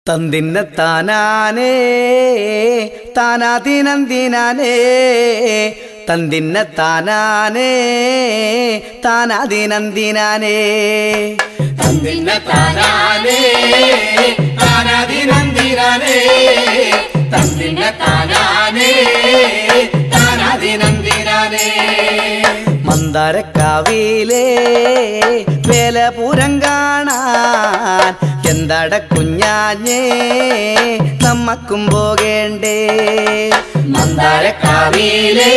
തന്തിന്ന താനാനേ താനാതിനന്തിനാനേ തന്തിന്ന താനാനേ താനാതിനന്തിനാനേ തന്തിന്ന താനാനേ താനാതിനന്ദിനാനേ തന്തിന്ന താനാനേ താനാതിനന്ദിനാനേ മന്ദാരക്കാവിലേ വേലപുരം കാണാൻ എന്താട കുഞ്ഞാഞ്ഞേ നമ്മക്കും പോകേണ്ടേ മന്ദാരക്കാവിലേ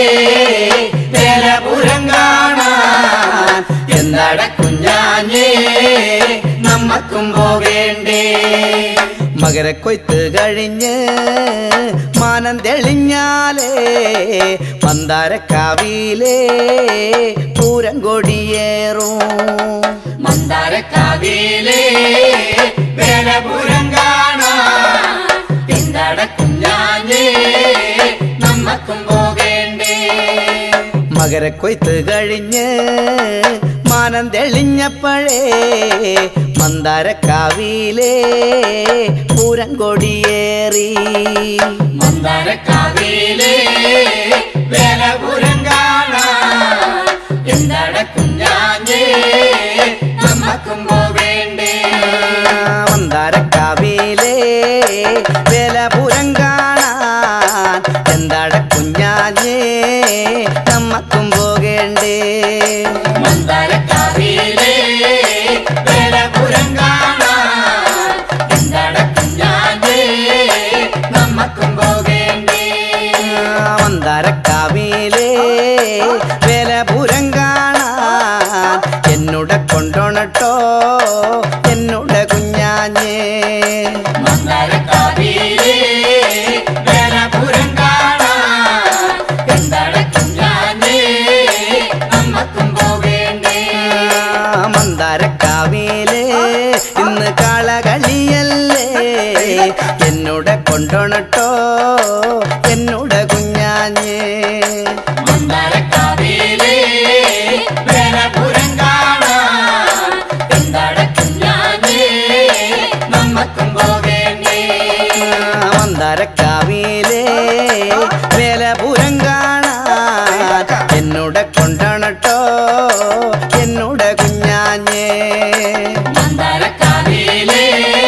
വേലപുരം കാണാൻ എന്താട കുഞ്ഞാഞ്ഞേ നമ്മക്കും പോകേണ്ടേ മകരക്കൊയ്ത്ത് കഴിഞ്ഞ് മാനം തെളിഞ്ഞാലേ മന്ദാരക്കാവിലേ പൂരം കൊടിയേറും മന്ദാരക്കാവിലേ വേലപുരം കാണാൻ എന്താട കുഞ്ഞാഞ്ഞേ നമ്മക്കും പോകേണ്ടേ മകരക്കൊയ്ത്ത് കഴിഞ്ഞ് മാനം തെളിഞ്ഞപ്പോഴേ മന്ദാരക്കാവിലേ പൂരം കൊടിയേറി മന്ദാരക്കാവിലേ വേലപുരം കാണാൻ എന്താട കുഞ്ഞാഞ്ഞേ നമ്മക്കും പോകേണ്ടേ മന്ദാരക്കാവിലേ വേലപുരം കാണാൻ എന്താട കുഞ്ഞാഞ്ഞേ നമ്മക്കും പോകേണ്ടേ മന്ദാരക്കാവിലേ വേലപുരം കാണാൻ എന്താട കുഞ്ഞാഞ്ഞേ നമ്മക്കും പോകേണ്ടേ മന്ദാരക്കാവിലേ വേലപുരം കാണാൻ എന്നോട് കൊണ്ടോണട്ടോ എന്നോട് കുഞ്ഞാഞ്ഞേ മന്ദാരക്കാവിലേ വേലപുരം കാണാൻ എന്താട കുഞ്ഞാഞ്ഞേ നമ്മക്കും പോകേണ്ടേ മന്ദാരക്കാവിലേ ഇന്ന് കാളകളിയല്ലേ എന്നോട് കൊണ്ടോണട്ടോ എന്നോട് കുഞ്ഞാഞ്ഞേ മന്ദാരക്കാവിലേ വേലപുരം കാണാൻ എന്താട കുഞ്ഞാഞ്ഞേ നമ്മക്കും പോകേണ്ടേ മന്ദാരക്കാവിലേ വേലപുരം കാണാൻ എന്നോട് കൊണ്ടോണട്ടോ എന്നോട് കുഞ്ഞാഞ്ഞേ മന്ദാരക്കാവിലേ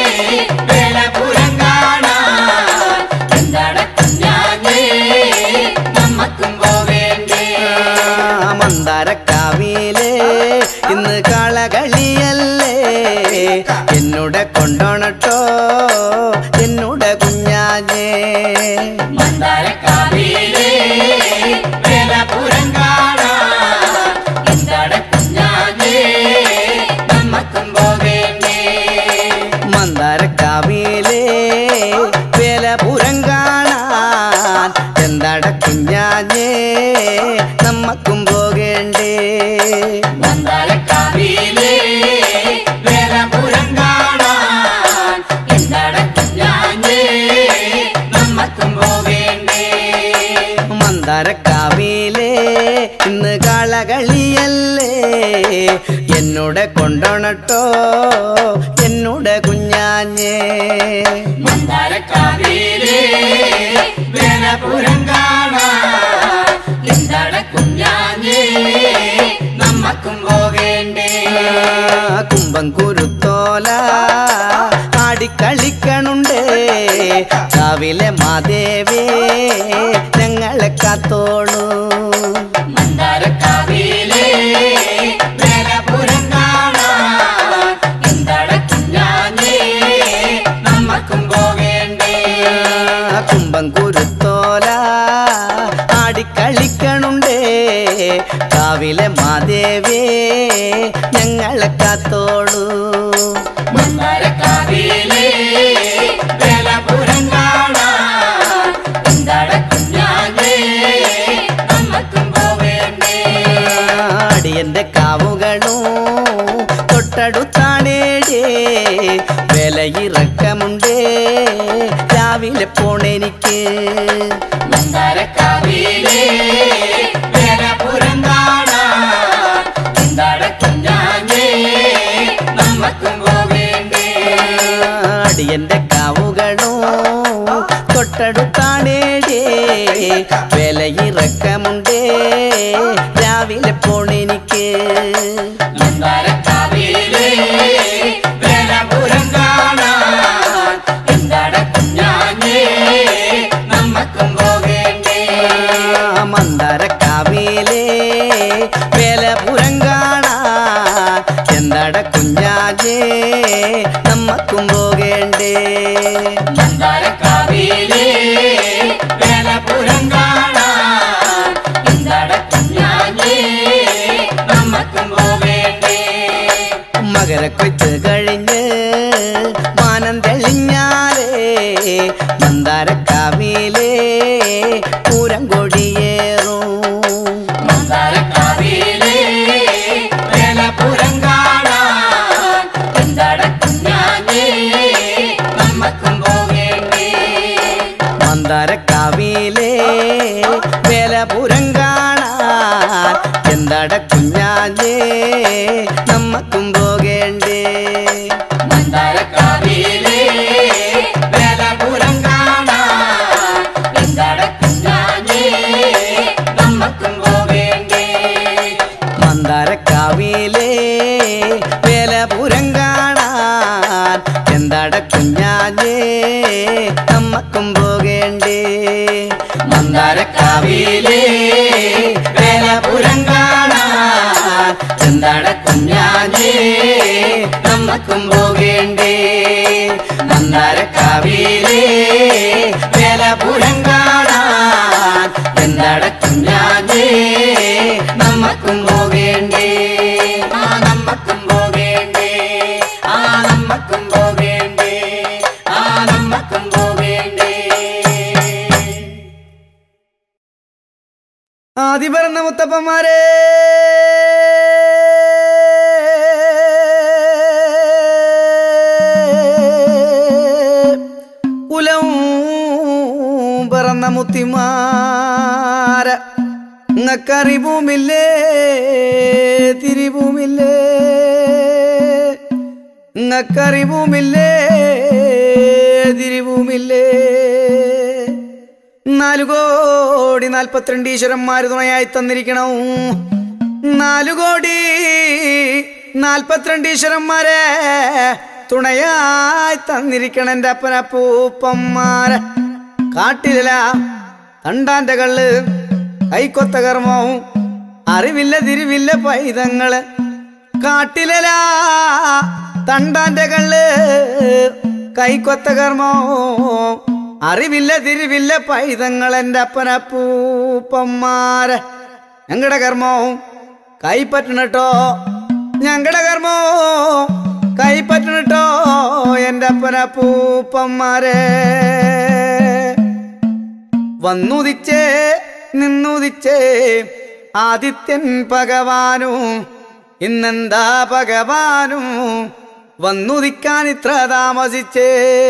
വേലപുരം കാണാൻ എന്താട കുഞ്ഞാഞ്ഞേ നമ്മക്കും പോകേണ്ടേ മന്ദാരക്കാവിലേ ഇന്ന് കാളകളിയല്ലേ എന്നോട് കൊണ്ടോണട്ടോ എന്നോട് കുഞ്ഞാഞ്ഞേ മന്ദാരക്കാവിലേ വേലപുരം കാണാൻ എന്താട കുഞ്ഞാഞ്ഞേ നമ്മക്കും പോകേണ്ടേ മന്ദാരക്കാവിലേ വേലപുരം കാണാൻ എന്താട കുഞ്ഞാഞ്ഞേ നമ്മക്കും പോകേണ്ടേ മന്ദാരക്കാവിലേ വേലപുരം കാണാൻ എന്താട കുഞ്ഞാഞ്ഞേ നമ്മക്കും പോകേണ്ടേ മന്ദാരക്കാവിലേ ഇന്ന് കാളകളിയല്ലേ എന്നോട് കൊണ്ടോണട്ടോ എന്നോട് കുഞ്ഞാഞ്ഞേ മന്ദാരക്കാവിലേ വേലപുരം കാണാൻ എന്താട കുഞ്ഞാഞ്ഞേ നമ്മക്കും പോകേണ്ടേ കുംഭം കുരുത്തോല ആടിക്കളിക്കണുണ്ട് രാവിലെ മാദേവേ ഞങ്ങളെ കാത്തോളൂ മന്ദാരക്കാവിലേ വേലപുരം കാണാൻ എന്താട കുഞ്ഞാഞ്ഞേ നമ്മക്കും പോകേണ്ടേ കുംഭം കുരുത്തോല ആടിക്കളിക്കണുണ്ട് രാവിലെ മാദേവേ ഞങ്ങളെ കാത്തോളൂ മന്ദാരക്കാവിലേ വേലപുരം കാണാൻ എന്താട കുഞ്ഞാഞ്ഞേ നമ്മക്കും പോകേണ്ടേ അടിയന്റെ കാവുകളും തൊട്ടടുത്താണേടേ വിലയിറക്കമുണ്ട് രാവിലെ പോണെനിക്ക് മന്ദാരക്കാവിലേ വേലപുരം കാണാൻ എന്താട കുഞ്ഞാഞ്ഞേ നമ്മക്കും പോകേണ്ടേ അടിയന്റെ കാ കാവുകളും തൊട്ടടുത്താണേടേ വിലയിറക്കമുണ്ടേ രാവിലെ പോണെനിക്ക് മന്ദാരക്കാവിലെ വേലപുരം കാണാൻ എന്താട കുഞ്ഞാഞ്ഞേ നമ്മക്കും പോകേണ്ടേ മന്ദാരക്കാവിലെ വേലപുരം കാണാൻ എന്താട കുഞ്ഞാജേ നമ്മക്കും പോകേണ്ടേ മന്ദാരക്കാവിലെ വേലപുരം കാണാൻ എന്താട കുഞ്ഞാഞ്ഞേ നമ്മക്കും പോകേണ്ടേ മകരക്കൊയ്ത്ത് കഴിഞ്ഞ് മാനം തെളിഞ്ഞാലേ മന്ദാരക്കാവിലെ പൂരം കൊടിയേറും മന്ദാരക്കാവിലെ വേലപുരം കാണാൻ എന്താട കുഞ്ഞാഞ്ഞേ നമ്മക്കും പോകേണ്ടേ മന്ദാരക്കാവിലെ വേലപുരം കാണാൻ എന്താട കുഞ്ഞാഞ്ഞേ നമ്മക്കും പോകേണ്ടേ മന്ദാരക്കാവിലെ വേലപുരം കാണാൻ എന്താട കുഞ്ഞാഞ്ഞേ നമ്മക്കും പോകേണ്ടേ മന്ദാരക്കാവിലെ വേലപുരം കാണാൻ എന്താട കുഞ്ഞാഞ്ഞേ നമ്മക്കും പോകേണ്ടേ മന്ദാരക്കാവിലെ വേലപുരം കാണാൻ എന്താട കുഞ്ഞാഞ്ഞേ നമ്മക്കും പോകേണ്ടേ മന്ദാരക്കാവിലെ വേലപുരം കാണാൻ എന്താട കുഞ്ഞാഞ്ഞേ നമ്മക്കും പോകേണ്ടേ ആ നമ്മക്കും പോകേണ്ടേ ആ നമ്മക്കും പോകേണ്ടേ ആ നമ്മക്കും പോകേണ്ടേ ആദി പറഞ്ഞ മുത്തപ്പന്മാരെ കുലവും പറന്ന മുത്തിമാര ഇങ്ങക്കറിവുമില്ലേ തിരിവുമില്ലേ ഇങ്ങക്കറിവുമില്ലേ തിരിവുമില്ലേ നാലു കോടി നാൽപ്പത്തിരണ്ട് ഈശ്വരന്മാര് തുണയായി തന്നിരിക്കണം നാലു കോടി നാൽപ്പത്തിരണ്ട് ഈശ്വരന്മാരെ തുണയായി തന്നിരിക്കണം എൻ്റെ അപ്പനപ്പൂപ്പന്മാരെ കാട്ടില തണ്ടാന്റെ കള്ള് കൈക്കൊത്ത കർമ്മവും അറിവില്ല തിരിവില്ല പൈതങ്ങള് കാട്ടിലല തണ്ടാന്റെ കള്ള് കൈക്കൊത്ത കർമ്മവും അറിവില്ല തിരിവില്ല പൈതങ്ങൾ എൻ്റെ അപ്പനപ്പൂപ്പന്മാരെ ഞങ്ങളുടെ കർമ്മവും കൈപ്പറ്റണട്ടോ ഞങ്ങളുടെ കർമ്മവും കൈപ്പറ്റണട്ടോ എൻ്റെ അപ്പനപ്പൂപ്പന്മാരെ വന്നുദിച്ചേ നിന്നുദിച്ചേ ആദിത്യൻ ഭഗവാനും ഇന്നെന്താ ഭഗവാനും വന്നുദിക്കാൻ ഇത്ര താമസിച്ചേ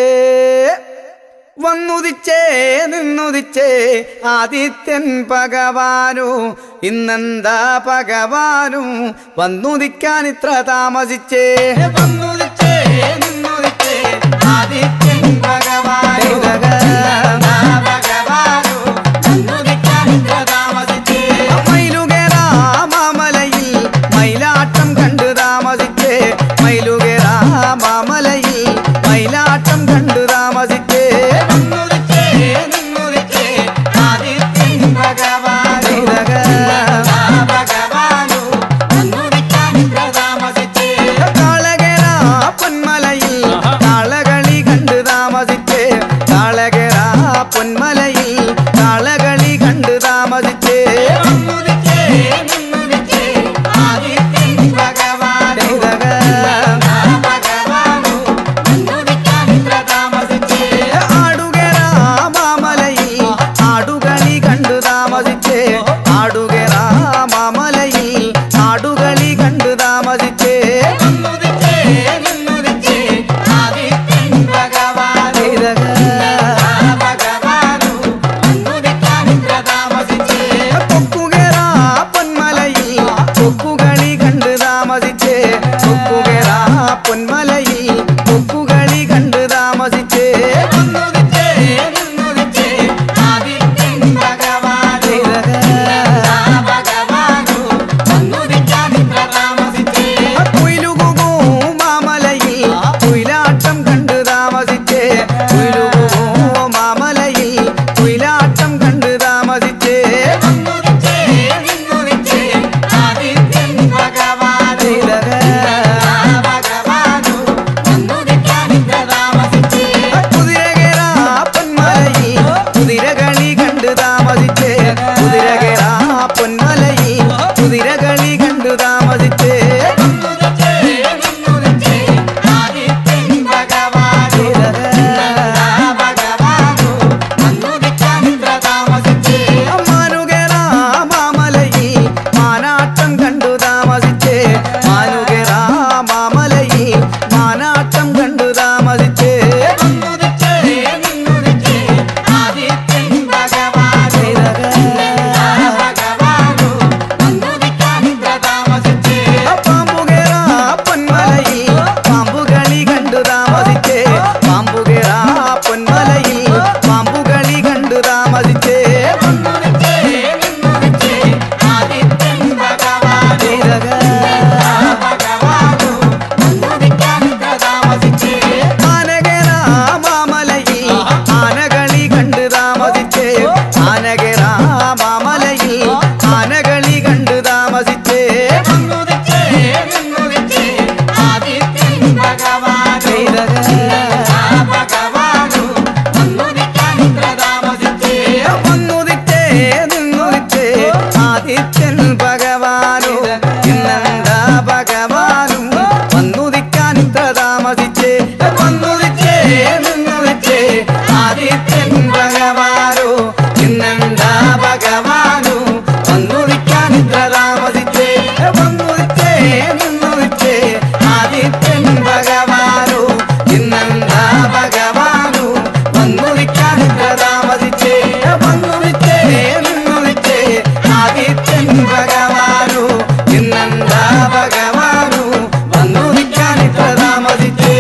വന്നുദിച്ചേ നിന്നുദിച്ചേ ആദിത്യൻ ഭഗവാനു ഇന്നെന്താ ഭഗവാനും വന്നുദിക്കാൻ ഇത്ര താമസിച്ചേ വന്നുദിച്ചേ നിന്നുദിച്ചേ ആദിത്യൻ ഭഗവാനു ഇന്നെന്താ ഭഗവാനു വന്നുദിക്കാൻ ഇത്ര താമസിച്ചേ മയിലുകേറാ മാമലയിൽ മയിലാട്ടം കണ്ടു താമസിച്ചേ മയിലുകേറാ മാമലയിൽ മയിലാട്ടം കണ്ടു താമസിച്ചേ വന്നുദിച്ചേ നിന്നുദിച്ചേ ആദിത്യൻ ഭഗവാനു ഭഗവാനു വന്നുദിക്കാൻ ഇത്ര താമസിച്ചേ കാളകേറാ പൊന്മലയിൽ കാളകളി കണ്ടു താമസിച്ചേ പാമ്പുകേറാ പൊന്മലയിൽ പാമ്പുകളി കണ്ടു താമസിച്ചേ വന്നുദിച്ചേ നിന്നുദിച്ചേ ആദിത്യൻ ഭഗവാനു ചെയ്തക. ഭഗവാനു വന്നുദിക്കാനിത്ര താമസിച്ചേ ആനകേറാ മാമലയിൽ ആനകളി കണ്ടു താമസിച്ചേ ആനകേറാ മാമലയിൽ ആനകളി കണ്ടു താമസിച്ചേ വന്നുദിച്ചേ നിന്നുദിച്ചേ ആദിത്യൻ ഭഗവാനു ചെയ്തക. ഭഗവാനു വന്നുദിക്കാനിത്ര താമസിച്ചേ വന്നുദിച്ചേ നിന്നുദിച്ചേ ആദിത്യൻ ഭഗവാനു ഇന്നെന്താ ഭഗവാനും വന്നുദിക്കാൻ ഇത്ര താമസിച്ചേ വന്നുദിച്ചേ നിന്നുദിച്ചേ ആദിത്യൻ ഭഗവാനു ഇന്നെന്താ ഭഗവാനു വന്നുദിക്കാൻ ഇത്ര താമസിച്ചേ വന്നുദിച്ചേ നിന്നുദിച്ചേ ആദിത്യൻ ഭഗവാനു ഇന്നെന്താ ഭഗവാനു വന്നുദിക്കാൻ ഇത്ര താമസിച്ചേ വന്നുദിച്ചേ നിന്നുദിച്ചേ ആദിത്യൻ ഭഗവാനു ഇന്നെന്താ ഭഗവാനു വന്നുദിക്കാൻ ഇത്ര താമസിച്ചേ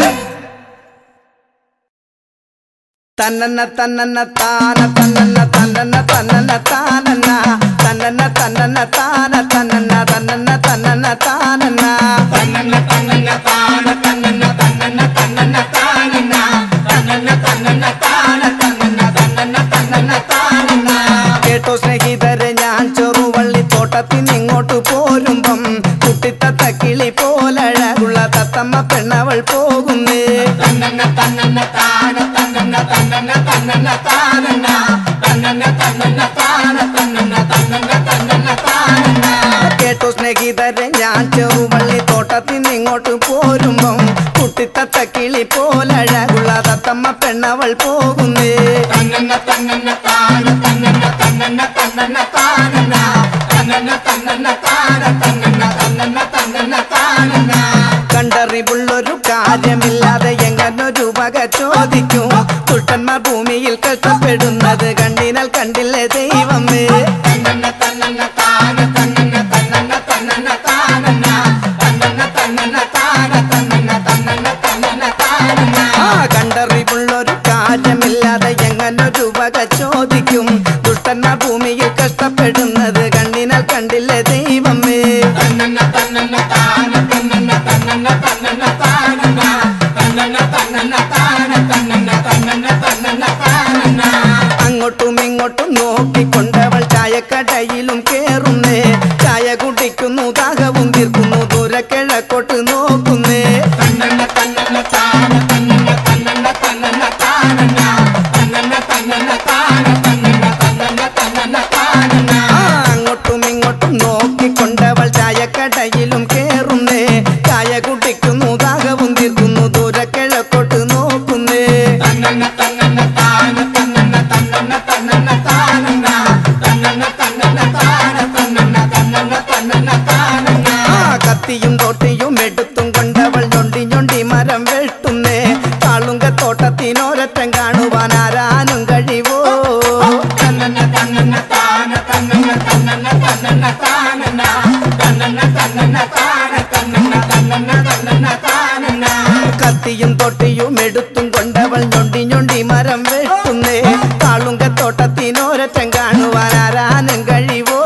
തന്നന്ന തന്നന്ന താന തന്നന്ന തന്നന്ന തന്നന്ന താനന്ന തന്നന്ന തന്നന്ന താന തന്നന്ന തന്നന്ന തന്നന്ന താനന്ന തന്നന്ന തന്നന്ന താന തന്നന്ന തന്നന്ന തന്നന്ന താനന്ന തന്നന്ന തന്നന്ന താന തന്നന്ന തന്നന്ന തന്നന്ന താനന്ന കേട്ടോ സ്നേഹിതരെ ഞാൻ ചെറുവള്ളി തോട്ടത്തിന് ഇങ്ങോട്ട് പോരുമ്പം കുട്ടിത്തത്ത കിളി പോലഴകുള്ള തത്തമ്മ പെണ്ണവൾ പോകുന്നേ തന്നന്ന തന്നന്ന താന തന്നന്ന തന്നന്ന തന്നന്ന താനന്ന തന്നന്ന തന്നന്ന താന തന്നന്ന തന്നന്ന തന്നന്ന താനന്ന കേട്ടോ സ്നേഹിതരെ ഞാൻ ചെറുവള്ളി തോട്ടത്തിന് ഇങ്ങോട്ട് പോരുമ്പം കുട്ടിത്തത്ത കിളി പോലഴകുള്ള തത്തമ്മ പെണ്ണവൾ പോകുന്നേ തന്നന്ന തന്നന്ന താന തന്നന്ന തന്നന്ന തന്നന്ന താനന്ന തന്നന്ന തന്നന്ന താന തന്നന്ന തന്നന്ന തന്നന്ന താനന്ന കണ്ടറിവുള്ളൊരു കാര്യമില്ലാതെ എങ്ങനൊരു വക ചോദിക്കും കുട്ടന്മാർ ഭൂമിയിൽ കഷ്ടപ്പെടുന്നത് കണ്ടിനാൽ കണ്ടില്ലേ ദൈവമേ തന്നന്ന തന്നന്ന താന തന്നന്ന തന്നന്ന തന്നന്ന താനന്ന തന്നന്ന തന്നന്ന താന തന്നന്ന തന്നന്ന തന്നന്ന താനന്ന ആ കണ്ടറിവുള്ളൊരു കാര്യമില്ലാതെ എങ്ങനൊരു വക ചോദിക്കും ദുഷ്ടന്മാർ ഭൂമിയിൽ കഷ്ടപ്പെടുന്നത് കണ്ടിനാൽ കണ്ടില്ലേ ദൈവമേ തന്നന്ന തന്നന്ന താന തന്നന്ന തന്നന്ന തന്നന്ന താനന്ന തന്നന്ന തന്നന്ന താന തന്നന്ന തന്നന്ന തന്നന്ന താനന്ന അങ്ങോട്ടും ഇങ്ങോട്ടും നോക്കിക്കൊണ്ടവൾ ചായക്കടയിലും കേറുന്നേ ചായ കുടിക്കുന്നു ദാഹവും തീർക്കുന്നു ദൂരക്കിഴക്കോട്ട് നോക്കുന്നേ തന്നന്ന തന്നന്ന താന തന്നന്ന തന്നന്ന തന്നന്ന താനന്ന തന്നന്ന തന്നന്ന താന തന്നന്ന തന്നന്ന തന്നന്ന താനന്ന ആ അങ്ങോട്ടും ഇങ്ങോട്ടും നോക്കിക്കൊണ്ടവൾ ചായക്കടയിലും കേറുന്നേ ചായ കുടിക്കുന്നു ദാഹവും തീർക്കുന്നു ദൂരക്കിഴക്കോട്ട് നോക്കുന്നേ തന്നന്ന തന്നന്ന താന തന്നന്ന തന്നന്ന തന്നന്ന താനന്ന തന്നന്ന തന്നന്ന താന തന്നന്ന തന്നന്ന തന്നന്ന താനന്ന ആ കത്തിയും തോട്ടിയും എടുത്തും കൊണ്ടവൾ ഞൊണ്ടി ഞൊണ്ടി മരം വെട്ടുന്നേ കാളുങ്കത്തോട്ടത്തിനോരറ്റം കാണുവാൻ ആരാനും കഴിവോ തന്നന്ന തന്നന്ന താന തന്നന്ന തന്നന്ന തന്നന്ന താനന്ന തന്നന്ന തന്നന്ന താന തന്നന്ന തന്നന്ന തന്നന്ന താനന്ന കത്തിയും തൊട്ടിയും എടുത്തും കൊണ്ടവൾ ഞൊണ്ടി ഞൊണ്ടി മരം വെട്ടുന്നേ കാളുങ്കത്തോട്ടത്തിനോരറ്റം കാണുവാൻ ആരാനും കഴിവോ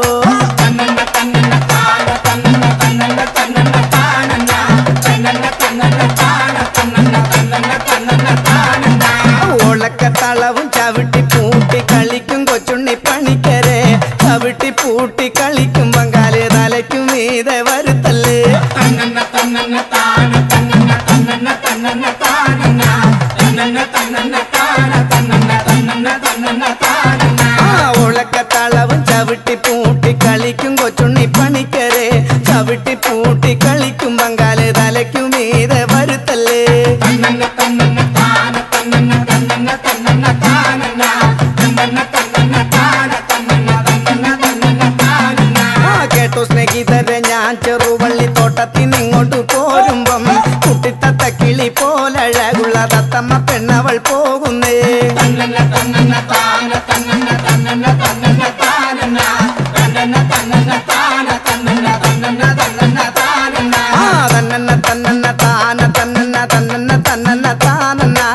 തന്നന്ന തന്നന്ന താന തന്നന്ന തന്നന്ന തന്നന്ന താനന്ന തന്നന്ന തന്നന്ന താന തന്നന്ന തന്നന്ന തന്നന്ന താനന്ന ഓളക്കത്തളവും ചവിട്ടി പൂട്ടി കളിക്കും കൊച്ചുണ്ണി പണിക്കരെ ചവിട്ടി പൂട്ടി കളിക്കും ബംഗാളി തലയ്ക്കും മീതെ വരുത്തല്ലേ തന്നന്ന തന്നന്ന താന തന്നന്ന തന്നന്ന തന്നന്ന താനന്ന തന്നന്ന തന്നന്ന താന തന്നന്ന തന്നന്ന തന്നന്ന താനന്ന ആ ഓളക്കത്തളവും ചവിട്ടി പൂട്ടി കളിക്കും കൊച്ചുണ്ണി പണിക്കരെ ചവിട്ടി പൂട്ടി കളിക്കും ബംഗാളി തലയ്ക്കും മീതെ വരുത്തല്ലേ തന്നന്ന തന്നന്ന താന തന്നന്ന തന്നന്ന തന്നന്ന താനന്ന തന്നന്ന തന്നന്ന താന തന്നന്ന തന്നന്ന തന്നന്ന താനന്ന ആ കേട്ടോ സ്നേഹിതരെ ഞാൻ ചെറുവള്ളി തോട്ടത്തിന് ഇങ്ങോട്ട് പോരുമ്പം കുട്ടിത്തത്ത കിളി പോലഴകുള്ള തത്തമ്മ പെണ്ണവൾ പോകുന്നേ തന്നന്ന തന്നന്ന താന തന്നന്ന തന്നന്ന തന്നന്ന താനന്ന തന്നന്ന തന്നന്ന താന തന്നന്ന തന്നന്ന തന്നന്ന താനന്ന ആ തന്നന്ന തന്നന്ന താന തന്നന്ന തന്നന്ന തന്നന്ന താനന്ന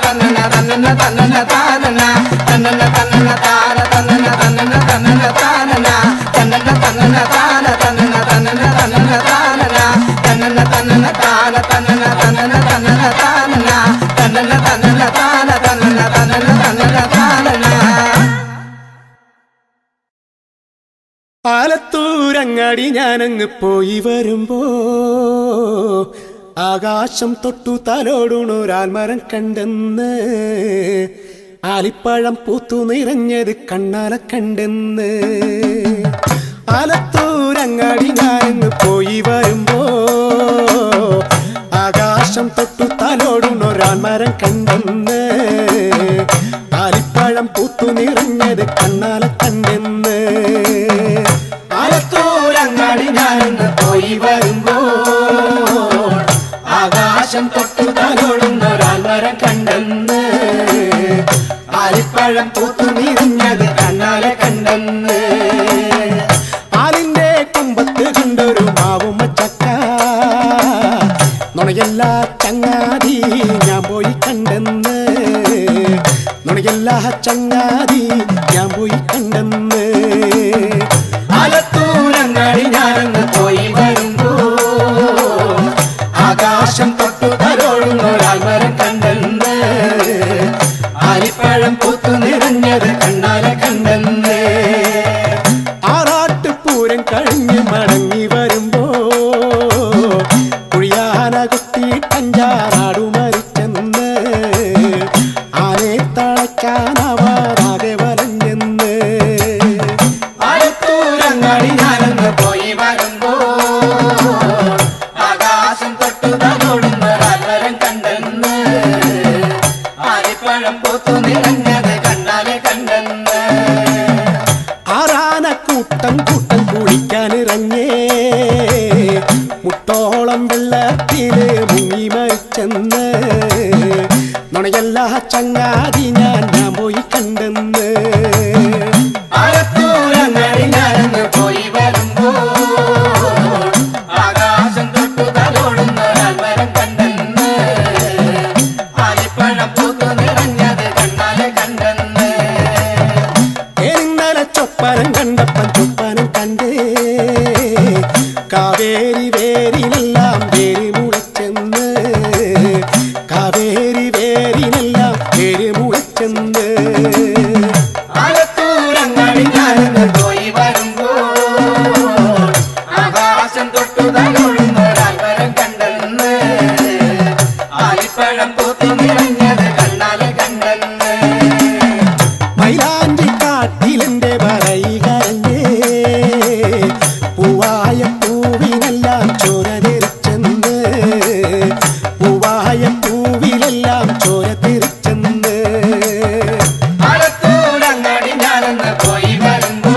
തന്നന തന്നന തന്നന താനന തന്നന തന്നന താന തന്നന തന്നന തന്നന താനന തന്നന തന്നന താന തന്നന തന്നന തന്നന താനന തന്നന തന്നന താന തന്നന തന്നന തന്നന താനന തന്നന തന്നന താന തന്നന തന്നന തന്നന താനന ആലത്തൂരങ്ങാടി ഞാനങ്ങ് പോയി വരുമ്പോ ആകാശം തൊട്ടു തലോടുണൊരാൽമരം കണ്ടെന്ന് ആലിപ്പഴം പൂത്തു നിറഞ്ഞത് കണ്ണാല കണ്ടെന്ന് ആലത്തൂരങ്ങാടി ഞാനങ്ങ് പോയി വരുമ്പോ ആകാശം തൊട്ടു തലോടുണൊരാൽമരം കണ്ടെന്ന് ആലിപ്പഴം പൂത്തു നിറഞ്ഞത് കണ്ണാല കണ്ടെന്ന് ആലത്തൂരങ്ങാടി ഞാനൊന്ന് പോയി വരുമ്പോ ആകാശം തൊട്ടു തലോടുന്നൊരാൽമരം കണ്ടെന്ന് ആലിപ്പഴം പൂത്തു നിറഞ്ഞത് കണ്ണാലെ കണ്ടെന്ന് ആലിന്റെ കുമ്പത്ത് കണ്ടൊരു മാവുമ്മ ചക്ക നുണയല്ല ചങ്ങാതി ഞാൻ പോയി കണ്ടെന്ന് നുണയല്ല ചങ്ങാതി ഞാൻ പോയി കണ്ടെന്ന് ആലത്തൂരങ്ങാടി ഞാനൊന്ന് പോയി വരുമ്പോ ആകാശം തൊട്ടു തലോടുന്നൊരാൽമരം കണ്ടെന്ന് ആലിപ്പഴം പൂത്തു നിറഞ്ഞത് കണ്ണാലെ കണ്ടെന്ന് ആറാട്ടുപൂരം കഴിഞ്ഞ് മടങ്ങി വരുമ്പോ കുഴിയാന കുത്തി കഞ്ചാറാടു മരിച്ചെന്ന് ആനെ തളയ്ക്കാനവാറാകെ വലഞ്ഞെന്ന് ആലത്തൂരങ്ങാടി ഞാനൊന്ന് പോയി വരുമ്പോ ആകാശം തൊട്ടു തലോടുന്നൊരാൽവരം കണ്ടെന്ന് ആലിപ്പഴം പൂത്തു നിറഞ്ഞത് കണ്ണാലെ കണ്ടെന്ന് ആറാന കൂട്ടം കൂട്ടം കുളിക്കാനിറങ്ങേ മുട്ടോളം വെള്ളത്തില് മുങ്ങി മരിച്ചെന്ന് നുണയല്ല ചങ്ങാതി ഞാൻ ഞാൻ പോയി കണ്ടെന്ന് ആലത്തൂരങ്ങാടി ഞാനൊന്ന് പോയി വരുമ്പോ ആകാശം തൊട്ടു തലോടുന്നൊരാൽമരം കണ്ടെന്ന് ആലിപ്പഴം പൂത്തു നിറഞ്ഞത് കണ്ണാലെ കണ്ടെന്ന് ഇന്നലെ ചൊപ്പനം കണ്ടപ്പൻ ചൊപ്പനം കണ്ടേ കാവേരി വേരിലെല്ലാം വേരി മുളച്ചെന്ന് കാവേരി വേരിലെല്ലാം വേരി മുളച്ചെന്ന് ആലത്തൂരങ്ങാടി ഞാനൊന്ന് പോയി വരുമ്പോ ആകാശം തൊട്ടു തലോടുന്നൊരാൽവരം കണ്ടെന്ന് ആലിപ്പഴം പൂത്തു നിറഞ്ഞത് കണ്ണാലെ കണ്ടെന്ന് മൈലാഞ്ചി കാട്ടിലെന്റെ പറയി കരഞ്ഞേ പൂവായ പൂവിനെല്ലാം ചോര തിരിച്ചെന്ന് പൂവായ പൂവിലെല്ലാം ചോര തിരിച്ചെന്ന് ആലത്തൂരങ്ങാടി ഞാനൊന്ന് പോയി വരുമ്പോ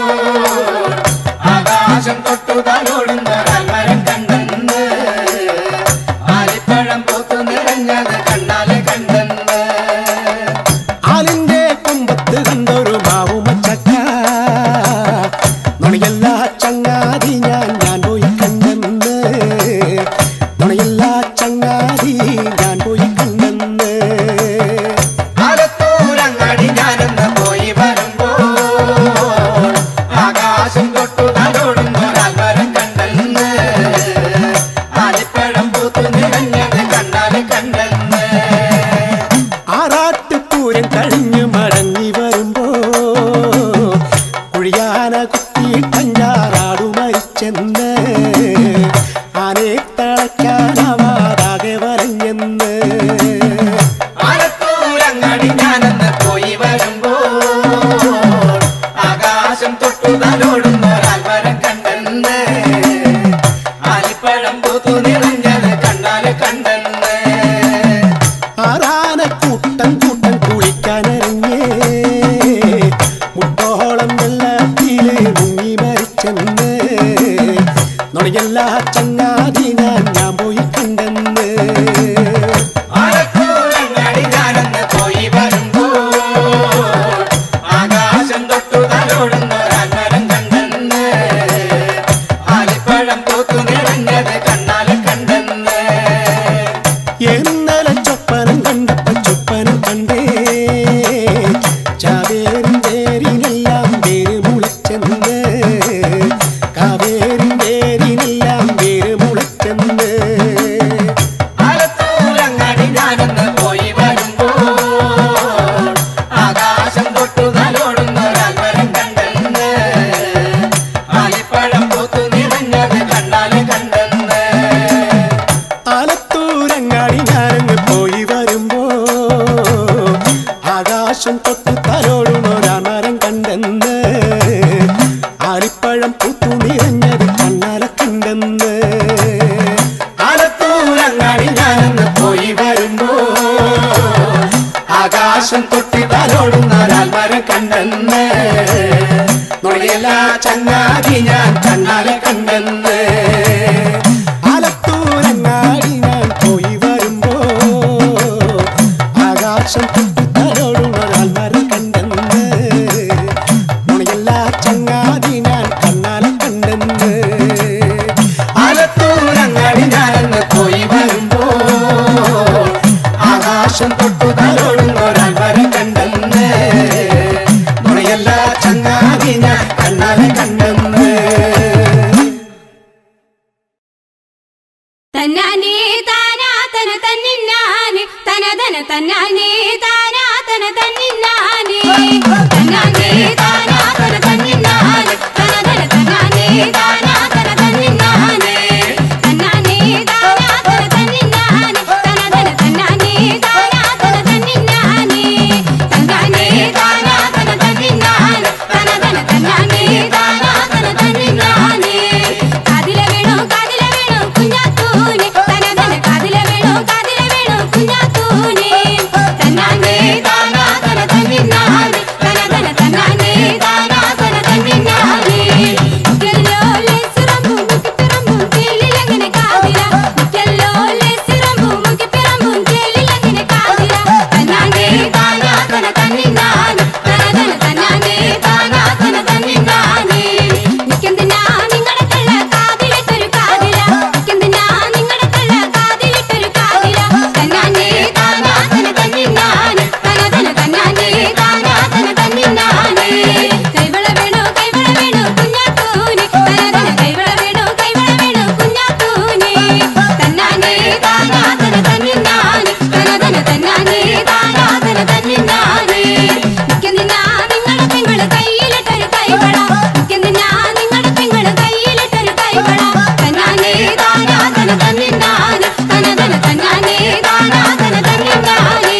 ആകാശം തൊട്ടു തലോടുന്നൊരാൽമരം കണ്ടെന്ന് ആലിപ്പഴം പൂത്തു നിറഞ്ഞത് കണ്ണാലെ കണ്ടെന്ന് ആലിന്റെ കുമ്പത്ത് കണ്ടൊരു മാവുമച്ചക്ക നുണയല്ല ചങ്ങാതി ഞാൻ ഞാൻ പോയി കണ്ടെന്ന് നുണയല്ല ചങ്ങാതി ഞാൻ പോയി കണ്ടെന്ന് ആലത്തൂരങ്ങാടി ഞാനൊന്ന് പോയി വരുമ്പോ ആകാശം തൊട്ടു തലോടുന്നൊരാൽവരം കണ്ടെന്ന് ആലിപ്പഴം പൂത്തു നിറഞ്ഞത് കണ്ണാലെ കണ്ടെന്ന് ആറാട്ടുപൂരം കഴിഞ്ഞു മടങ്ങി വരുമ്പോ കുഴിയാന കുത്തി കഞ്ചാറാടു മരിച്ചെന്ന് ആനെ തളയ്ക്കാനവാതാകെ വരഞ്ഞെന്ന് ആലത്തൂരങ്ങാടി ഞാനെന്ന് പോയി വരുമ്പോ ആകാശം തൊട്ടു തലോടുന്നൊരാൽവരം കണ്ടെന്ന് ആലിപ്പഴം പൂത്തു നിറഞ്ഞത് കണ്ണാലെ കണ്ടെന്ന് ആറാന കൂട്ടം കൂട്ടം കുളിക്കാനിറങ്ങേ മുട്ടോളം വെള്ളത്തില് മുങ്ങി മരിച്ചെന്ന് നുണയല്ല ചങ്ങാതി ഞാൻ ഞാൻ പോയി കണ്ടെന്ന് ആലത്തൂരങ്ങാടി ഞാനെന്ന് പോയി വരുമ്പോ ആകാശം തൊട്ടു തലോടുന്നൊരാൽമരം കണ്ടെന്ന് നുണയല്ല ചങ്ങാതി ഞാൻ കണ്ണാലെ കണ്ടെന്ന് ആലത്തൂരങ്ങാടി ഞാൻ പോയി വരുമ്പോ ആകാശം തൊട്ടുതലോടുന്നൊരാൾമാരെ കണ്ടെന്ന് നുണയല്ല ചങ്ങാതി ഞാൻ കണ്ണാലെ കണ്ടെന്ന് ആലത്തൂരങ്ങാടി ഞാനെന്ന് പോയി വരുമ്പോ ആകാശം തൊട്ടുതലോടുന്നൊരാൾമാരെ കണ്ടെന്ന് നുണയല്ല ചങ്ങാതി ഞാൻ കണ്ണാലെ കണ്ടെന്ന് തന്നാനേ താനാ തന തന്നിന്നാനെ തനതന തന്നാനേ താനാ തന തന്നിന്നാനെ തന്നാനേ താനാ തന തന്നിന്നാനെ തനതന തന്നാനേ താനാ തന തന്നിന്നാനെ തന്നാനേ താനാ തന തന്നിന്നാനെ തനതന തന്നാനേ താനാ തന തന്നിന്നാനെ തന്നാനേ താനാ തന തന്നിന്നാനെ തനതന തന്നാനേ താനാ തന തന്നിന്നാനെ കാതില വേണോ കാതില വേണോ കുഞ്ഞാത്തൂനെ തനതന കാതില വേണോ കാതില വേണോ കുഞ്ഞാത്തൂനെ തന്നാനേ താനാ തന തന്നിന്നാനെ തനതന തന്നാനേ താനാ തന തന്നിന്നാനെ മുക്കല്ലോ ലേസിറമ്പു മുക്കിപ്പിറമ്പു കേളിലങ്ങനെ കാതില മുക്കല്ലോ ലേസിറമ്പു മുക്കിപ്പിറമ്പു കേളിലങ്ങനെ കാതില തന്നാനേ താനാ തന തന്നിന്നാനെ തനതന തന്നാനേ താനാ തന തന്നിന്നാനെ നിക്കെന്തിനാ നിങ്ങളുടെ കള്ള കാതിലിട്ടൊരു കാതില നിക്കെന്തിനാ നിങ്ങളുടെ കള്ള കാതിലിട്ടൊരു കാതില തന്നാനേ താനാ തന തന്നിന്നാനെ തനതന തന്നാനേ താനാ തന തന്നിന്നാനെ കൈവള വേണോ കൈവള വേണോ കുഞ്ഞാത്തൂനെ തനതന കൈവള വേണോ കൈവള വേണോ കുഞ്ഞാത്തൂനെ തന്നാനേ താനാ തന തന്നിന്നാനെ തനതന തന്നാനേ താനാ തന തന്നിന്നാനെ നിക്കെന്തിനാ നിങ്ങളുടെ പെങ്ങള് കയ്യിലിട്ടൊരു കൈവള നിക്കെന്തിനാ നിങ്ങളുടെ പെങ്ങള് കയ്യിലിട്ടൊരു കൈവള തന്നാനേ താനാ തന തന്നിന്നാനെ തനതന തന്നാനേ താനാ തന തന്നിന്നാനെ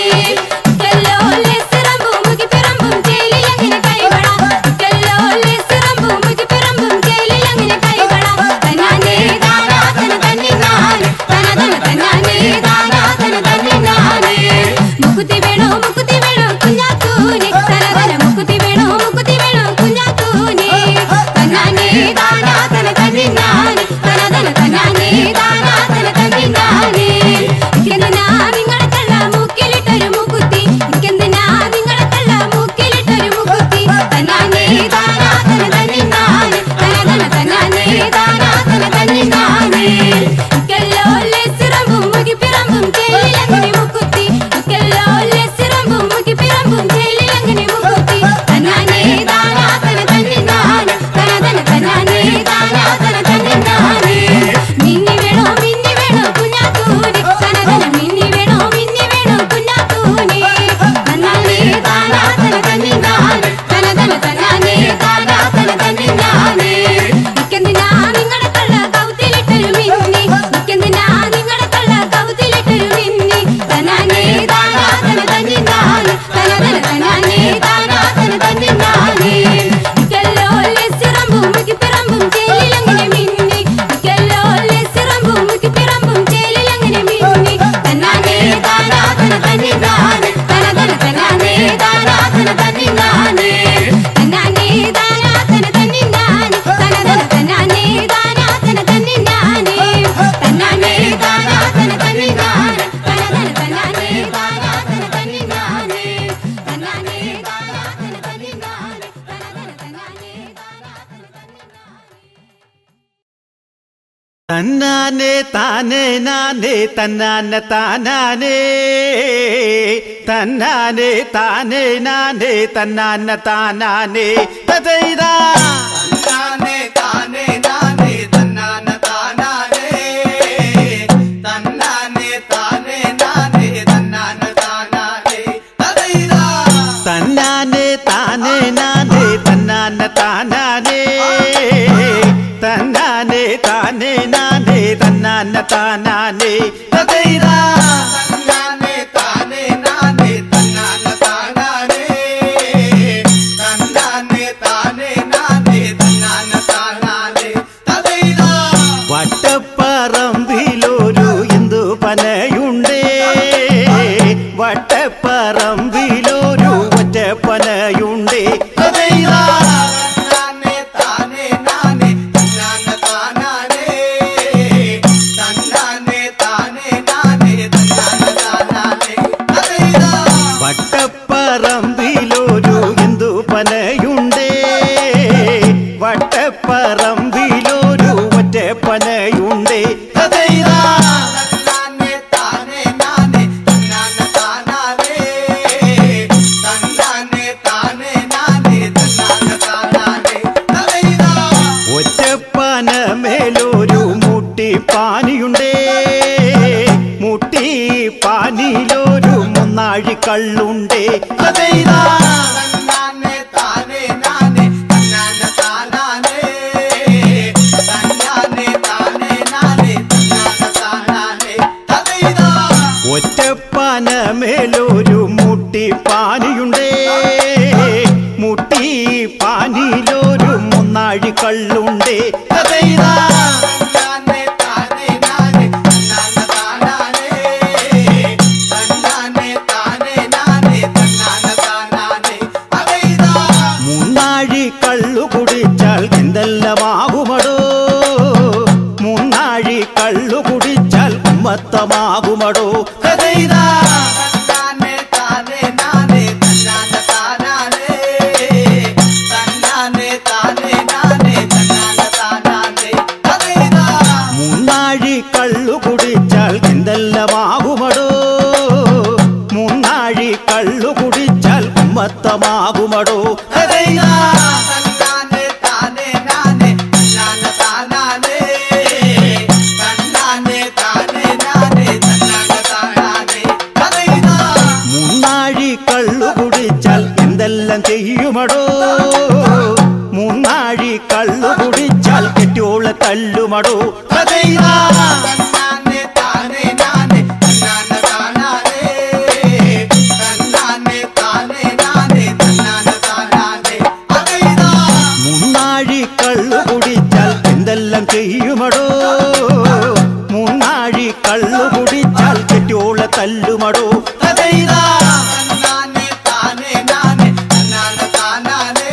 കല്ലോ ലെസിറമ്പും മുകിപ്പിറമ്പും ജയിലിലങ്ങനെ കൈവള കല്ലോ ലെസിറമ്പും മുകിപ്പിറമ്പും ജയിലിലങ്ങനെ കൈവള തന്നാനേ താനാ തന തന്നിന്നാനെ തനതന തന്നാനേ താനാ തന തന്നിന്നാനെ മുക്കുത്തി വേണോ മുക്കുത്തി വേണോ കുഞ്ഞാത്തൂനെ തനതന മുക്കുത്തി വേണോ മുക്കുത്തി വേണോ കുഞ്ഞാത്തൂനെ തന്നാനേ താനാ തന തന്നിന്നാനെ തനതന തന്നാനേ താനാ തന തന്നിന്നാനെ ഇക്കെന്തിനാ നിങ്ങളുടെ കള്ള മൂക്കിലിട്ടൊരു മൂക്കുത്തി ഇക്കെന്തിനാ നിങ്ങളുടെ കള്ള മൂക്കിലിട്ടൊരു മൂക്കുത്തി തന്നാനേ താനാ തന തന്നിന്നാനെ തനതന തന്നാനേ താനാ തന തന്നിന്നാനെ ഇക്കെല്ലോ ലെസിറമ്പും മുകിപ്പിറമ്പും ജയിലിലങ്ങനെ മൂക്കുത്തി ഇക്കെല്ലോ ലെസിറമ്പും മുകിപ്പിറമ്പും ജയിലിലങ്ങനെ മൂക്കുത്തി തന്നാനേ താനാ തന തന്നിന്നാനെ തനതന തന്നാനേ താനാ തന തന്നിന്നാനെ മിന്നി വേണോ മിന്നി വേണോ കുഞ്ഞാത്തൂനെ തനതന മിന്നി വേണോ മിന്നി വേണോ കുഞ്ഞാത്തൂനെ തന്നാനേ താനാ തന തന്നിന്നാനെ തനതന തന്നാനേ താനാ തന തന്നിന്നാനെ ഇക്കെന്തിനാ നിങ്ങളുടെ കള്ള കൗത്തിലിട്ടൊരു മിന്നി ഇക്കെന്തിനാ നിങ്ങളുടെ കള്ള കൗത്തിലിട്ടൊരു മിന്നി തന്നാനേ താനാ തന തന്നിന്നാനെ തനതന തന്നാനേ താനാ തന തന്നിന്നാനെ ഇക്കെല്ലോ ലെസിറമ്പും മുക്കിപ്പിറമ്പും ജയിലിലങ്ങനെ മിന്നി ഇക്കെല്ലോ ലെസിറമ്പും മുക്കിപ്പിറമ്പും ജയിലിലങ്ങനെ മിന്നി തന്നാനേ താനാ തന തന്നിന്നാനെ തനതന തന്നാനേ താനാ തന തന്നിന്നാനെ തന്നാനേ താനാ തന തന്നിന്നാനെ തനതന തന്നാനേ താനാ തന തന്നിന്നാനെ തന്നാനേ താനാ തന തന്നിന്നാനെ തനതന തന്നാനേ താനാ തന തന്നിന്നാനെ തന്നാനേ താനാ തന തന്നിന്നാനെ തനതന തന്നാനേ താനാ തന തന്നിന്നാനെ തന്നാനെ താനേ നാനേ തന്നാന താനാനേ തന്നാനെ താനേ നാനേ തന്നാന താനാനേ തതൈതാ തന്നാനെ താനേ നാനേ തന്നാന താനാനേ തന്നാനെ താനേ നാനേ തന്നാന താനാനേ തദൈതാ തന്നാനെ താനേ നാനേ തന്നാന താനാനേ തന്നാനെ താനേ നാനേ തന്നാന താനാനേ തതൈതാ തന്നാനെ താനേ നാനേ തന്നാന താനാനേ തന്നാനെ താനേ നാനേ തന്നാന താനാനേ തദൈതാ വട്ടപ്പറമ്പിലൊരു എന്തു പനയുണ്ടേ വട്ടപ്പറമ്പിലൊരു ഒറ്റപ്പനയുണ്ടേ അതൈതാ തന്നാനെ കള്ളുണ്ടേ അതേതാ തന്നാനെ താനേ നാനേ തന്നാന താനാനേ തന്നാനെ താനേ നാനേ തന്നാന താനാനേ തതൈതാ ഒറ്റപ്പാന മേലൊരു മുട്ടി പാനിയുണ്ടേ മുട്ടി പാനിയിലൊരു മുന്നാഴി കള്ളുണ്ടേ അതേതാ തന്നാനെ താനേ നാനേ തന്നാന താനാനേ തന്നാനെ താനേ നാനേ തന്നാന താനാനേ തതൈതാ മൂന്നാഴി കള്ളു കുടിച്ചാൽ എന്തെല്ലാമാകുമടോ മൂന്നാഴി കള്ളു കുടിച്ചാൽ ഉമ്മത്തമാകുമടോ അതേതാ തന്നാനെ താനേ നാനേ തന്നാന താനാനേ തന്നാനെ താനേ നാനേ തന്നാന താനാനേ തതൈതാ മൂന്നാഴി കള്ളു കുടിച്ചാൽ എന്തെല്ലാമാകുമടോ മൂന്നാഴി കള്ളു കുടിച്ചാൽ ഉമ്മത്തമാകുമടോ അതേതാ തന്നാനെ താനേ നാനേ തന്നാന താനാനേ തന്നാനെ താനേ നാനേ തന്നാന താനാനേ തതൈതാ മൂന്നാഴി കള്ളു കുടിച്ചാൽ എന്തെല്ലാം ചെയ്യുമടോ മൂന്നാഴി കള്ളു കുടിച്ചാൽ കെട്ടിയോളെ തല്ലുമടോ അതേതാ തന്നാനെ താനേ നാനേ തന്നാന താനാനേ തന്നാനെ താനേ നാനേ തന്നാന താനാനേ തതൈതാ മൂന്നാഴി കള്ളു കുടിച്ചാൽ എന്തെല്ലാം ചെയ്യുമടോ മൂന്നാഴി കള്ളു കുടിച്ചാൽ കെട്ടിയോളെ തല്ലുമടോ അതേതാ തന്നാനെ താനേ നാനേ തന്നാന താനാനേ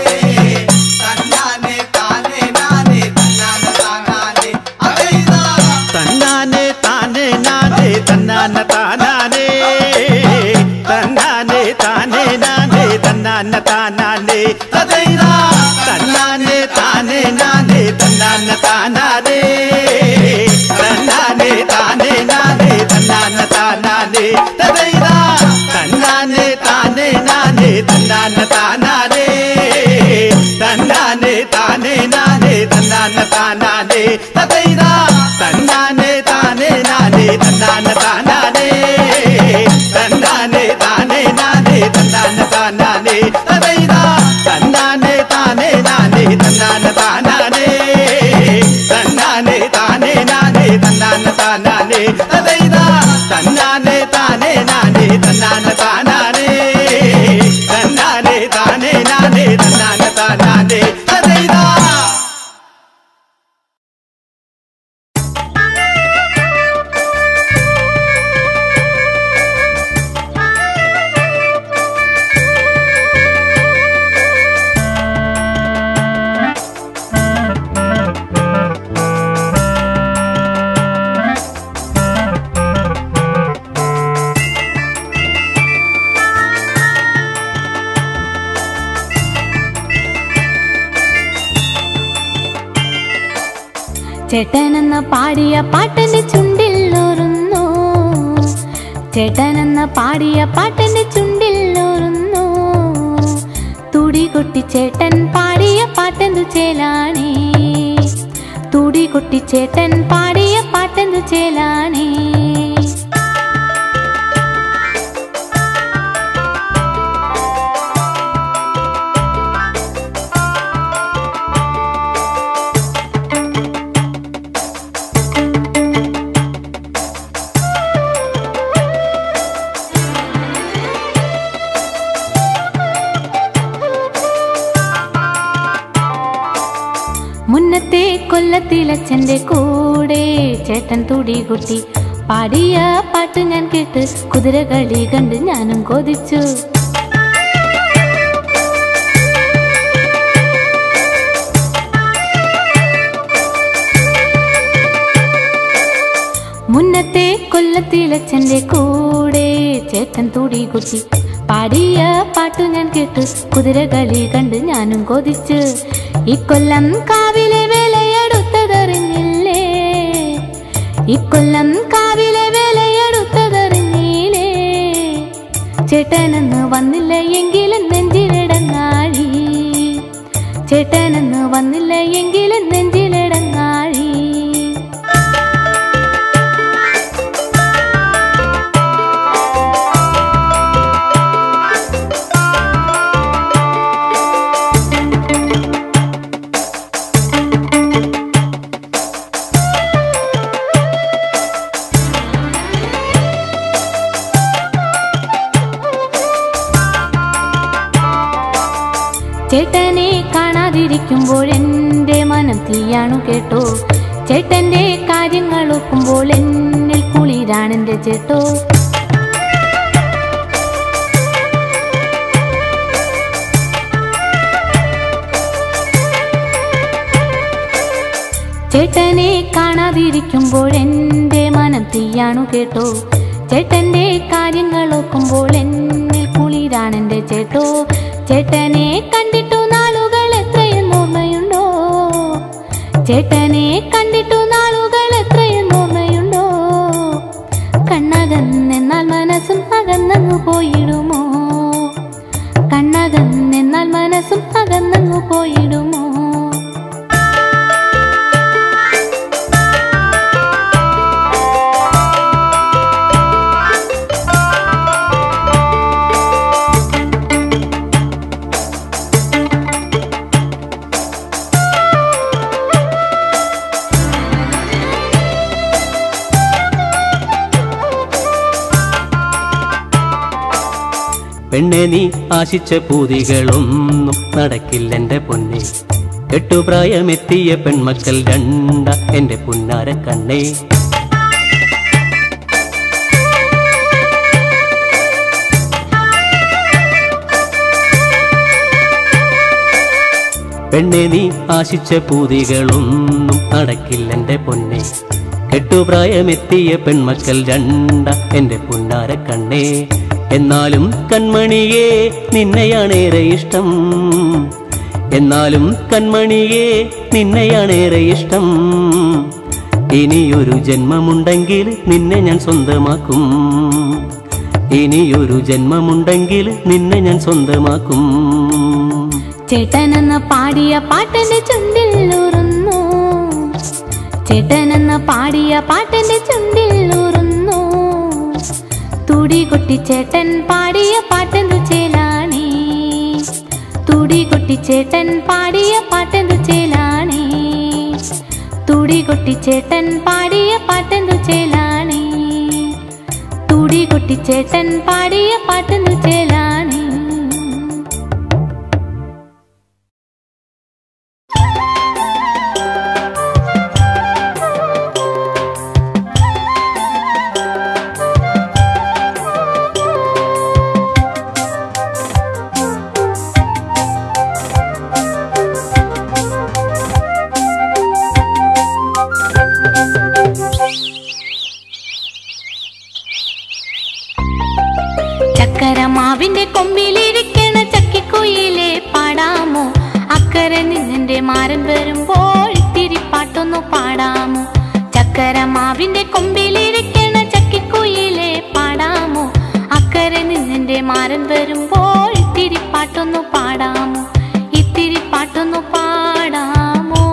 തന്നാനെ താനേ നാനേ തന്നാന താനാനേ അതൈതാ തന്നാനെ താനേ നാനേ തന്നാന താനാനേ തന്നാനെ താനേ നാനേ തന്നാന താനാനേ അതേതാ തന്നാനെ താനേ നാനേ തന്നാന താനാനേ തന്നാനെ താനേ നാനേ തന്നാന താനാനേ തതൈതാ തന്നാനെ താനേ നാനേ തന്നാന താനാനേ തന്നാനെ താനേ നാനേ തന്നാന താനാനേ തതൈതാ തന്നാനെ താനേ നാനേ തന്നാന താനാനേ തന്നാനെ താനേ നാനേ തന്നാന താനാനേ തതൈതാ തന്നാനെ താനേ നാനേ തന്നാന താനാനേ തന്നാനെ താനേ നാനേ തന്നാന താനാനേ തതൈതാ തന്നാനെ താനേ നാനേ തന്നാന താനാനേ തന്നാനെ താനേ നാനേ തന്നാന താനാനേ തതൈതാ ചേട്ടനെന്ന പാടിയ പാട്ടന്റെ ചുണ്ടിൽ ഓറുന്നു ചേട്ടനെന്ന പാടിയ പാട്ടന്റെ ചുണ്ടിൽ ഓറുന്നു തുടി കൊട്ടി ചേട്ടൻ പാടിയ പാട്ടെന്തു ചേലാണേ തുടി കൊട്ടി ചേട്ടൻ പാടിയ പാട്ടെന്തു ചേലാണേ മുന്നത്തെ കൊല്ലത്തിലച്ഛന്റെ കൂടെ ചേട്ടൻ തുടി കൊട്ടി പാടിയ പാട്ട് ഞാൻ കേട്ട് കുതിരകളി കണ്ട് ഞാനും കൊതിച്ചു മുന്നത്തെ കൊല്ലത്തിലച്ഛന്റെ കൂടെ ചേട്ടൻ തുടി കൊട്ടി പാടിയ പാട്ടു ഞാൻ കേട്ട് കുതിരകളി കണ്ട് ഞാനും കൊതിച്ചു ഇക്കൊല്ലം കാവിലെ വേലയെടുത്തതറിഞ്ഞില്ലേ ഇക്കൊല്ലം കാവിലെ വേലയെടുത്തതറിഞ്ഞില്ലേ ചേട്ടനെന്ന് വന്നില്ല എങ്കിലും നെഞ്ചിലിടങ്ങാഴി ചേട്ടനെന്ന് വന്നില്ല എങ്കിലും നെഞ്ചിലിടങ്ങാഴി കാണാതിരിക്കുമ്പോഴെന്റെ മനം തീയാണു കേട്ടോ ചേട്ടന്റെ കാര്യങ്ങൾ ഒക്കുമ്പോൾ എന്നിൽ കുളിരാണെന്റെ ചേട്ടോ ചേട്ടനെ കാണാതിരിക്കുമ്പോഴെന്റെ മനം തീയാണു കേട്ടോ ചേട്ടന്റെ കാര്യങ്ങൾ ഒക്കുമ്പോൾ എന്നിൽ കുളിരാണെന്റെ ചേട്ടോ ചേട്ടനെ കണ്ടിട്ടു നാളുകൾ എത്രയും ഓർമ്മയുണ്ടോ ചേട്ടനെ കണ്ടിട്ടു നാളുകൾ എത്രയും ഓർമ്മയുണ്ടോ കണ്ണകന്നെന്നാൽ മനസ്സും അകന്നങ്ങു പോയിടുമോ കണ്ണകന്നെന്നാൽ മനസ്സും അകന്നങ്ങു പോയിടുമോ പെണ്ണെ നീ ആശിച്ച പൂതികളൊന്നും നടക്കില്ലെന്റെ പൊന്നെ എട്ടുപ്രായമെത്തിയ പെൺമക്കൾ രണ്ട എന്റെ പുന്നാര കണ്ണേ പെണ്ണെ നീ ആശിച്ച പൂതികളൊന്നും നടക്കില്ലെന്റെ പൊന്നെ കെട്ടുപ്രായമെത്തിയ പെൺമക്കൾ രണ്ട എന്റെ പുന്നാര കണ്ണേ എന്നാലും കൺമണിയേ നിന്നെയാണേറെ ഇഷ്ടം എന്നാലും കൺമണിയേ നിന്നെയാണേറെ ഇഷ്ടം ഇനിയൊരു ജന്മമുണ്ടെങ്കിൽ നിന്നെ ഞാൻ സ്വന്തമാക്കും ഇനിയൊരു ജന്മമുണ്ടെങ്കിൽ നിന്നെ ഞാൻ സ്വന്തമാക്കും ചേട്ടനെന്ന പാടിയ പാട്ടെന്റെ ചുണ്ടിൽ ഊറുന്നു ചേട്ടനെന്ന പാടിയ പാട്ടെന്റെ ചുണ്ടിൽ ഊറുന്നു തുടി കൊട്ടി ചേട്ടൻ പാടിയ പാട്ടെന്തു ചേലാണി തുടി കൊട്ടി ചേട്ടൻ പാടിയ പാട്ടെന്തു ചേലാണി തുടി കൊട്ടി ചേട്ടൻ പാടിയ പാട്ടെന്തു ചേലാണി തുടി കൊട്ടി ചേട്ടൻ പാടിയ പാട്ടെന്തു ചേലാണി ചക്കരമാവിന്റെ കൊമ്പിലിരിക്കണ ചക്കിക്കുയിലെ പാടാമോ അക്കരെ നിന്നെ മാരൻ വരുമ്പോൾ ഇത്തിരി പാട്ടൊന്നു പാടാമോ ചക്കരമാവിന്റെ കൊമ്പിലിരിക്കണ ചക്കിക്കുയിലെ പാടാമോ അക്കരെ നിന്നെ മാരൻ വരുമ്പോൾ ഇത്തിരി പാട്ടൊന്നു പാടാമോ ഇത്തിരി പാട്ടൊന്നു പാടാമോ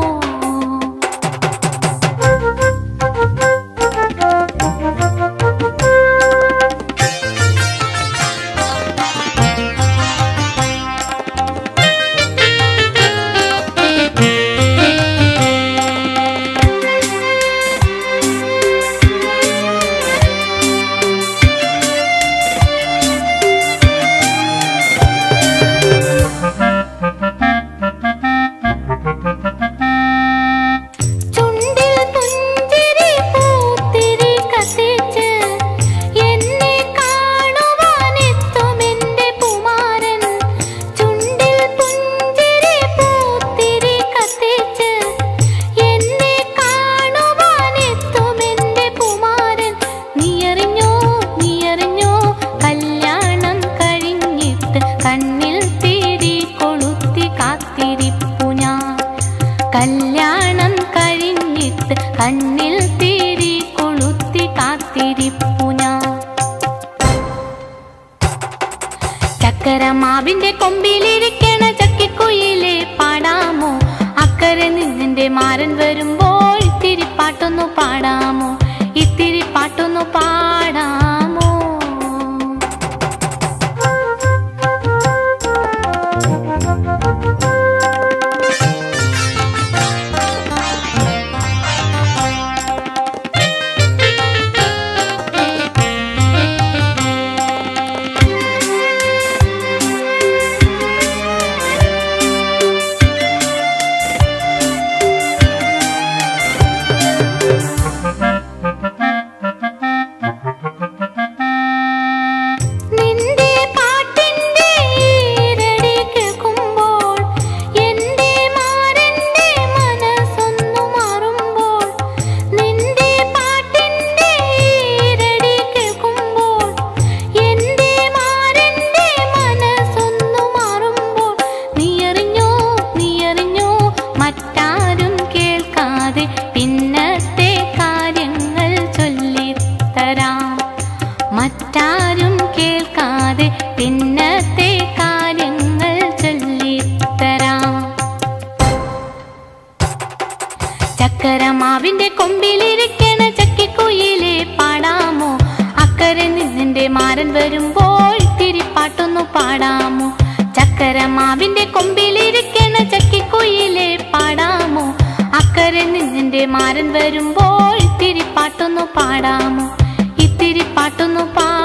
ചുണ്ടിൽ പുഞ്ചിരി പൂത്തിരി കത്തിച്ച് എന്നെ കാണുവാനെത്തുമെന്റെ കുമാരൻ ചുണ്ടിൽ പുഞ്ചിരി പൂത്തിരി കത്തിച്ച് എന്നെ കാണുവാനെത്തുമെന്റെ കുമാരൻ നീയറിഞ്ഞോ നീയറിഞ്ഞോ കല്യാണം കഴിഞ്ഞിട്ട് കണ്ണിൽ തീരി കൊളുത്തി കാത്തിരിപ്പു ഞാൻ കല്യാണം കഴിഞ്ഞിട്ട് കണ്ണിൽ തീരി കൊളുത്തി കാത്തിരിപ്പു ഞാൻ ചക്കരമാവിന്റെ കൊമ്പിലിരിക്കണ ചക്കിക്കുയിലെ പാടാമോ അക്കരെ നിന്നെ മാരൻ വരുമ്പോൾ ഇത്തിരി പാട്ടൊന്നു പാടാമോ ഇത്തിരി പാട്ടൊന്നു പാടാമോ ചക്കരമാവിന്റെ കൊമ്പിലിരിക്കണ ചക്കിക്കുയിലെ പാടാമോ അക്കരെ നിന്നിന്റെ മാരൻ വരുമ്പോൾ തിരിപ്പാട്ടൊന്നു പാടാമോ ചക്കരമാവിന്റെ കൊമ്പിലിരിക്കണ ചക്കിക്കുയിലെ പാടാമോ അക്കരെ നിന്നിന്റെ മാരൻ വരുമ്പോൾ തിരിപ്പാട്ടൊന്നു പാടാമോ ഇത്തിരി പാട്ടൊന്നു പാ